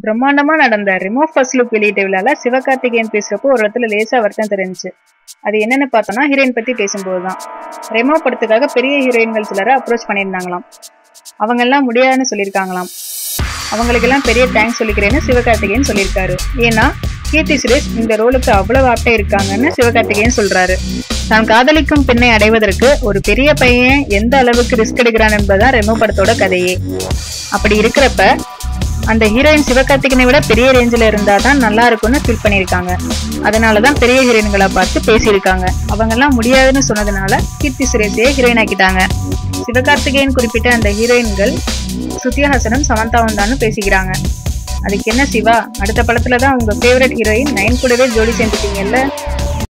பிரம்மாண்டமா நடந்த ரிமோ first look வெளியீட்டு விழால சிவகார்த்திகேயன் பேசுறப்போ ஒரு இடத்துல லேசா வருத்தம் தெரிஞ்சுச்சு அது என்னன்னு பார்த்தோம்னா ஹீரோயின் பத்தி பேசும்போதுதான் ரெமோ படத்துக்காக பெரிய ஹீரோயின்கள் சிலரை அப்ரோச் பண்ணியிருந்தாங்களாம் அவங்க எல்லாம் முடியாதுன்னு சொல்லியிருக்காங்களாம் அவங்களுக்கெல்லாம் பெரிய தேங்க்ஸ் சொல்லிக்கிறேன்னு சிவகார்த்திகேயன் சொல்லியிருக்காரு ஏன்னா கீர்த்தி சுரேஷ் இந்த ரோலுக்கு அவ்வளவு ஆப்டா இருக்காங்கன்னு சிவகார்த்திகேயன் சொல்றாரு தான் காதலிக்கும் பெண்ணை அடைவதற்கு ஒரு பெரிய பையன் எந்த அளவுக்கு ரிஸ்க் எடுக்கிறான் என்பதுதான் ரெமோ படத்தோட கதையே அப்படி இருக்கிறப்ப அந்த ஹீரோயின் சிவகார்த்திகனை விட பெரிய ரேஞ்சில் இருந்தா தான் நல்லா இருக்கும்னு ஃபீல் பண்ணியிருக்காங்க அதனாலதான் பெரிய ஹீரோயின்களை பார்த்து பேசியிருக்காங்க அவங்கெல்லாம் முடியாதுன்னு சொன்னதுனால கீர்த்தி சுரேஷையே ஹீரோயின் ஆக்கிட்டாங்க சிவகார்த்திகேயன் குறிப்பிட்ட அந்த ஹீரோயின்கள் ஸ்ருதிஹாசனும் சமந்தாவும் தான் பேசிக்கிறாங்க அதுக்கு என்ன சிவா அடுத்த படத்துல தான் உங்க ஃபேவரட் ஹீரோயின் நயன் கூடவே ஜோடி சேர்ந்துட்டீங்கல்ல